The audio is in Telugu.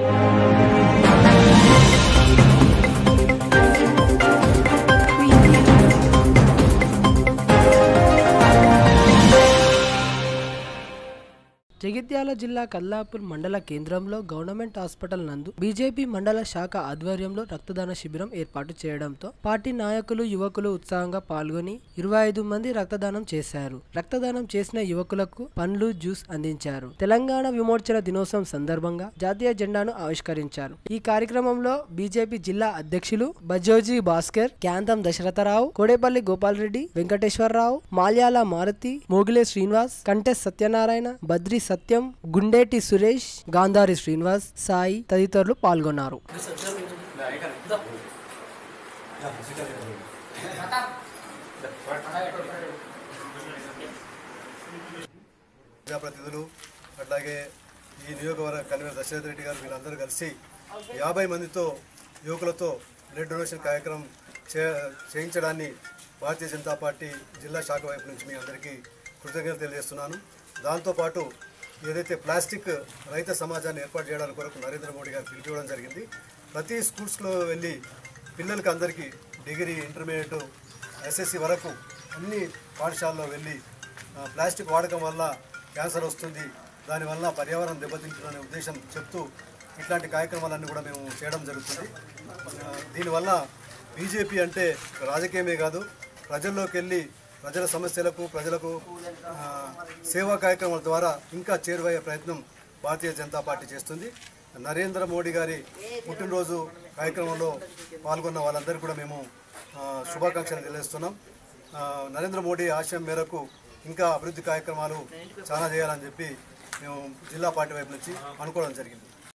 జగిత్యాల జిల్లా కల్లాపూర్ మండల కేంద్రంలో గవర్నమెంట్ హాస్పిటల్ నందు బీజేపీ మండల శాఖ ఆధ్వర్యంలో రక్తదాన శిబిరం ఏర్పాటు చేయడంతో పార్టీ నాయకులు యువకులు ఉత్సాహంగా పాల్గొని ఇరవై ఐదు మంది రక్తదానం చేశారు రక్తదానం చేసిన యువకులకు పండ్లు జ్యూస్ అందించారు తెలంగాణ విమోచన దినోత్సవం సందర్భంగా జాతీయ జెండాను ఆవిష్కరించారు ఈ కార్యక్రమంలో బీజేపీ జిల్లా అధ్యక్షులు బజోజీ భాస్కర్ క్యాంతం దశరథరావు కోడేపల్లి గోపాల్ రెడ్డి వెంకటేశ్వరరావు మాల్యాల మారుతి మోగిలే శ్రీనివాస్ కంటెస్ సత్యనారాయణ బద్రి సత్యం గుండేటి సురేష్ గాంధారి శ్రీనివాస్ సాయి తదితరులు పాల్గొన్నారు ప్రజాప్రతినిధులు అట్లాగే ఈ నియోజకవర్గ కన్వీనర్ దశరథ్ రెడ్డి గారు వీళ్ళందరూ కలిసి యాభై మందితో యువకులతో బ్లడ్ డొనేషన్ కార్యక్రమం చే చేయించడాన్ని భారతీయ జనతా పార్టీ జిల్లా శాఖ వైపు నుంచి మీ అందరికీ కృతజ్ఞతలు తెలియజేస్తున్నాను దాంతోపాటు ఏదైతే ప్లాస్టిక్ రైత సమాజాన్ని ఏర్పాటు చేయడానికి కొరకు నరేంద్ర మోడీ గారు పిలిపివ్వడం జరిగింది ప్రతి స్కూల్స్లో వెళ్ళి పిల్లలకి అందరికీ డిగ్రీ ఇంటర్మీడియట్ ఎస్ఎస్సి వరకు అన్ని పాఠశాలలో వెళ్ళి ఆ, ప్లాస్టిక్ వాడకం వల్ల క్యాన్సర్ వస్తుంది దానివల్ల పర్యావరణం దెబ్బతింటుందనే ఉద్దేశం చెప్తూ ఇట్లాంటి కార్యక్రమాలన్నీ కూడా మేము చేయడం జరుగుతుంది ఆ, దీనివల్ల బీజేపీ అంటే ఒక రాజకీయమే కాదు ప్రజల్లోకి వెళ్ళి ప్రజల సమస్యలకు ప్రజలకు ఆ, సేవా కార్యక్రమాల ద్వారా ఇంకా చేరువయ్యే ప్రయత్నం భారతీయ జనతా పార్టీ చేస్తుంది నరేంద్ర మోడీ గారి పుట్టినరోజు కార్యక్రమంలో పాల్గొన్న వాళ్ళందరికీ కూడా మేము ఆ, శుభాకాంక్షలు తెలియజేస్తున్నాం ఆ, నరేంద్ర మోడీ ఆశయం మేరకు ఇంకా అభివృద్ధి కార్యక్రమాలు చాలా చేయాలని చెప్పి మేము జిల్లా పార్టీ వైపు నుంచి అనుకోవడం జరిగింది